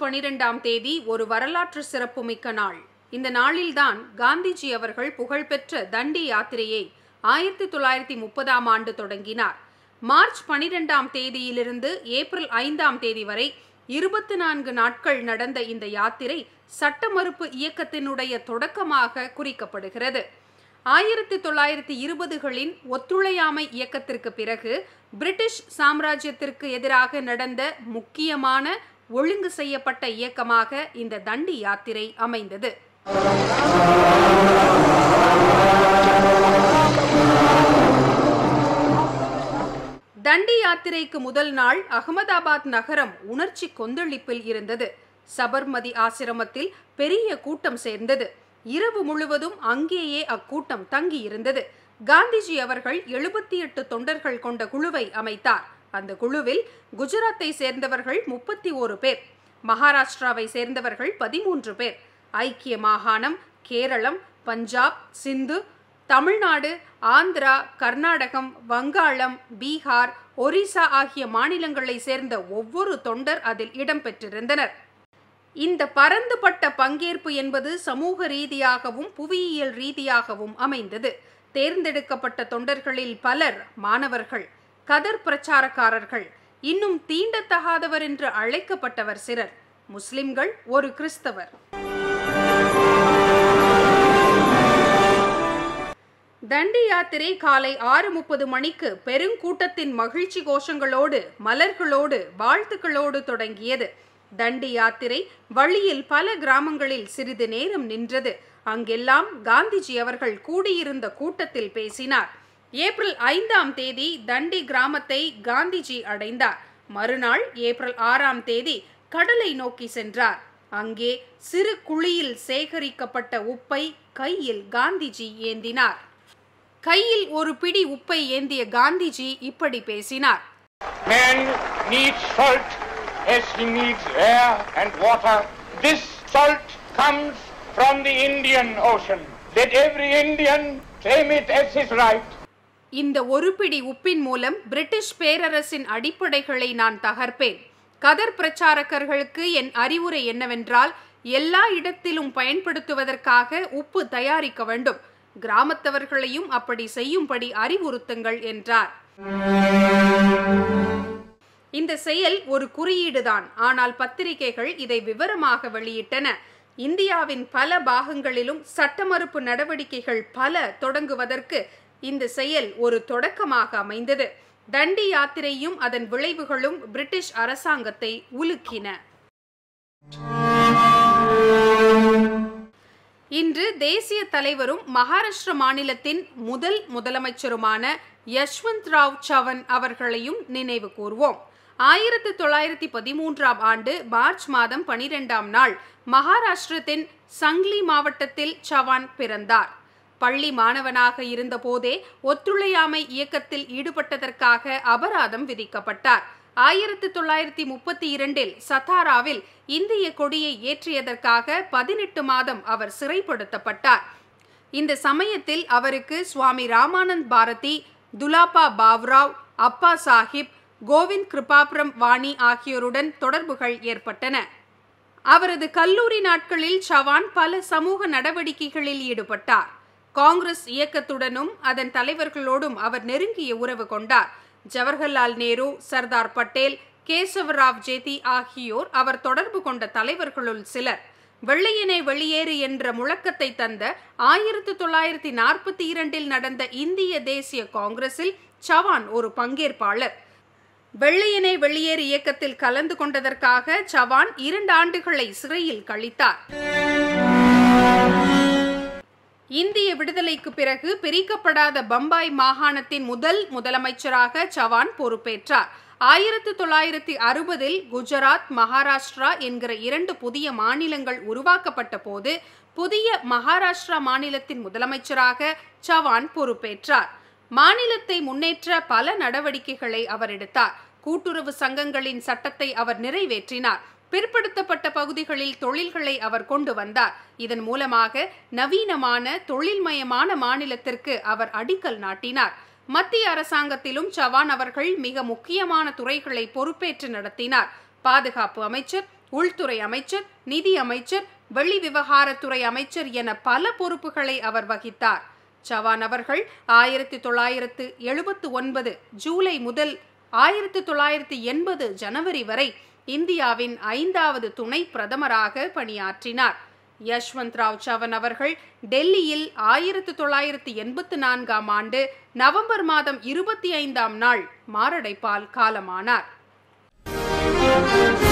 பனிரெண்டாம் தேதி ஒரு வரலாற்று சிறப்புமிக்க நாள் இந்த நாளில்தான் காந்திஜி அவர்கள் புகழ்பெற்ற தண்டி யாத்திரையை ஆயிரத்தி தொள்ளாயிரத்தி முப்பதாம் ஆண்டு தொடங்கினார் மார்ச் பனிரெண்டாம் தேதியிலிருந்து ஏப்ரல் ஐந்தாம் தேதி வரை இருபத்தி நான்கு நாட்கள் நடந்த இந்த யாத்திரை சட்ட மறுப்பு இயக்கத்தினுடைய தொடக்கமாக குறிக்கப்படுகிறது ஆயிரத்தி தொள்ளாயிரத்தி இருபதுகளின் ஒத்துழையாமை இயக்கத்திற்கு பிறகு பிரிட்டிஷ் சாம்ராஜ்யத்திற்கு எதிராக நடந்த முக்கியமான ஒழுங்கு செய்யப்பட்ட இயக்கமாக இந்த தண்டி யாத்திரை அமைந்தது தண்டி யாத்திரைக்கு முதல் நாள் அகமதாபாத் நகரம் உணர்ச்சி கொந்தளிப்பில் இருந்தது சபர்மதி ஆசிரமத்தில் பெரிய கூட்டம் சேர்ந்தது இரவு முழுவதும் அங்கேயே அக்கூட்டம் தங்கி இருந்தது காந்திஜி அவர்கள் எழுபத்தி எட்டு தொண்டர்கள் கொண்ட குழுவை அமைத்தார் அந்த குழுவில் குஜராத்தை சேர்ந்தவர்கள் முப்பத்தி ஓரு பேர் மகாராஷ்டிராவை சேர்ந்தவர்கள் பதிமூன்று பேர் ஐக்கிய மாகாணம் கேரளம் பஞ்சாப் சிந்து தமிழ்நாடு ஆந்திரா கர்நாடகம் வங்காளம் பீகார் ஒரிசா ஆகிய மாநிலங்களை சேர்ந்த ஒவ்வொரு தொண்டர் அதில் இடம்பெற்றிருந்தனர் இந்த பரந்துபட்ட பங்கேற்பு என்பது சமூக ரீதியாகவும் புவியியல் ரீதியாகவும் அமைந்தது தேர்ந்தெடுக்கப்பட்ட தொண்டர்களில் பலர் மாணவர்கள் கதர் பிரச்சாரக்காரர்கள் இன்னும் தீண்டத்தகாதவர் என்று அழைக்கப்பட்டவர் சிலர் முஸ்லிம்கள் ஒரு கிறிஸ்தவர் தண்டி யாத்திரை காலை ஆறு முப்பது மணிக்கு பெருங்கூட்டத்தின் மகிழ்ச்சி கோஷங்களோடு மலர்களோடு வாழ்த்துக்களோடு தொடங்கியது தண்டி யாத்திரை வழியில் பல கிராமங்களில் சிறிது நேரம் நின்றது அங்கெல்லாம் காந்திஜி அவர்கள் கூடியிருந்த கூட்டத்தில் பேசினார் ஏப்ரல் ஐந்தாம் தேதி தண்டி கிராமத்தை காந்திஜி அடைந்தார் மறுநாள் ஏப்ரல் ஆறாம் தேதி கடலை நோக்கி சென்றார் அங்கே சிறு குழியில் சேகரிக்கப்பட்ட உப்பை கையில் காந்திஜி ஏந்தினார் கையில் ஒரு பிடி உப்பை ஏந்திய காந்திஜி இப்படி பேசினார் Man needs salt as he needs air and water. This salt comes from the Indian Ocean. Let every Indian claim it as his right. இந்த ஒரு பிடி உப்பின் மூலம் பிரிட்டிஷ் பேரரசின் அடிப்படைகளை நான் தகர்ப்பேன் கதர் பிரச்சாரகர்களுக்கு என் அறிவுரை என்னவென்றால் எல்லா இடத்திலும் பயன்படுத்துவதற்காக உப்பு தயாரிக்க வேண்டும் கிராமத்தவர்களையும் அப்படி செய்யும்படி அறிவுறுத்துங்கள் என்றார் இந்த செயல் ஒரு குறியீடுதான் ஆனால் பத்திரிகைகள் இதை விவரமாக வெளியிட்டன இந்தியாவின் பல பாகங்களிலும் சட்டமறுப்பு நடவடிக்கைகள் பல தொடங்குவதற்கு இந்த செயல் ஒரு தொடக்கமாக அமைந்தது தண்டி யாத்திரையும் அதன் விளைவுகளும் பிரிட்டிஷ் அரசாங்கத்தை உலுக்கின இன்று தேசிய தலைவரும் மகாராஷ்டிர மாநிலத்தின் முதல் முதலமைச்சருமான யஷ்வந்த் ராவ் சவன் அவர்களையும் நினைவு கூர்வோம் ஆயிரத்தி தொள்ளாயிரத்தி பதிமூன்றாம் ஆண்டு மார்ச் மாதம் பனிரெண்டாம் நாள் மகாராஷ்டிரத்தின் சங்லி மாவட்டத்தில் சவான் பிறந்தார் பள்ளி மாணவனாக இருந்தபோதே ஒத்துழையாமை இயக்கத்தில் ஈடுபட்டதற்காக அபராதம் விதிக்கப்பட்டார் ஆயிரத்தி தொள்ளாயிரத்தி முப்பத்தி இரண்டில் சத்தாராவில் இந்திய கொடியை ஏற்றியதற்காக பதினெட்டு மாதம் அவர் சிறைப்படுத்தப்பட்டார் இந்த சமயத்தில் அவருக்கு சுவாமி ராமானந்த் பாரதி துலாபா பாவ்ராவ் அப்பா சாஹிப் கோவிந்த் கிருபாபுரம் வாணி ஆகியோருடன் தொடர்புகள் ஏற்பட்டன அவரது கல்லூரி நாட்களில் சவான் பல சமூக நடவடிக்கைகளில் ஈடுபட்டார் காங்கிரஸ் இயக்கத்துடனும் அதன் தலைவர்களோடும் அவர் நெருங்கிய உறவு கொண்டார் ஜவஹர்லால் நேரு சர்தார் பட்டேல் கேசவராவ் ஜேதி ஆகியோர் அவர் தொடர்பு கொண்ட தலைவர்களுள் சிலர் வெள்ளையனே வெளியேறு என்ற முழக்கத்தை தந்த ஆயிரத்தி தொள்ளாயிரத்தி நாற்பத்தி இரண்டில் நடந்த இந்திய தேசிய காங்கிரஸில் சவான் ஒரு பங்கேற்பாளர் வெள்ளையனே வெளியேறு இயக்கத்தில் கலந்து கொண்டதற்காக சவான் இரண்டு ஆண்டுகளை சிறையில் கழித்தார் இந்திய விடுதலைக்கு பிறகு பிரிக்கப்படாத பம்பாய் மாகாணத்தின் முதல் முதலமைச்சராக சவான் பொறுப்பேற்றார் ஆயிரத்தி தொள்ளாயிரத்தி அறுபதில் குஜராத் மகாராஷ்டிரா என்கிற இரண்டு புதிய மாநிலங்கள் உருவாக்கப்பட்ட போது புதிய மகாராஷ்டிரா மாநிலத்தின் முதலமைச்சராக சவான் பொறுப்பேற்றார் மாநிலத்தை முன்னேற்ற பல நடவடிக்கைகளை அவர் எடுத்தார் கூட்டுறவு சங்கங்களின் சட்டத்தை அவர் நிறைவேற்றினார் பிற்படுத்தப்பட்ட பகுதிகளில் தொழில்களை அவர் கொண்டு வந்தார் இதன் மூலமாக நவீனமான தொழில்மயமான மாநிலத்திற்கு அவர் அடிக்கல் நாட்டினார் மத்திய அரசாங்கத்திலும் சவான் அவர்கள் மிக முக்கியமான துறைகளை பொறுப்பேற்று நடத்தினார் பாதுகாப்பு அமைச்சர் உள்துறை அமைச்சர் நிதி அமைச்சர் வெளி விவகாரத்துறை அமைச்சர் என பல பொறுப்புகளை அவர் வகித்தார் சவான் அவர்கள் ஆயிரத்தி தொள்ளாயிரத்து எழுபத்து ஒன்பது ஜூலை முதல் ஆயிரத்தி தொள்ளாயிரத்தி எண்பது ஜனவரி வரை இந்தியாவின் ஐந்தாவது துணை பிரதமராக பணியாற்றினார் யஷ்வந்த் ராவ் சவன் அவர்கள் டெல்லியில் ஆயிரத்தி தொள்ளாயிரத்தி எண்பத்தி நான்காம் ஆண்டு நவம்பர் மாதம் இருபத்தி ஐந்தாம் நாள் மாரடைப்பால் காலமானார்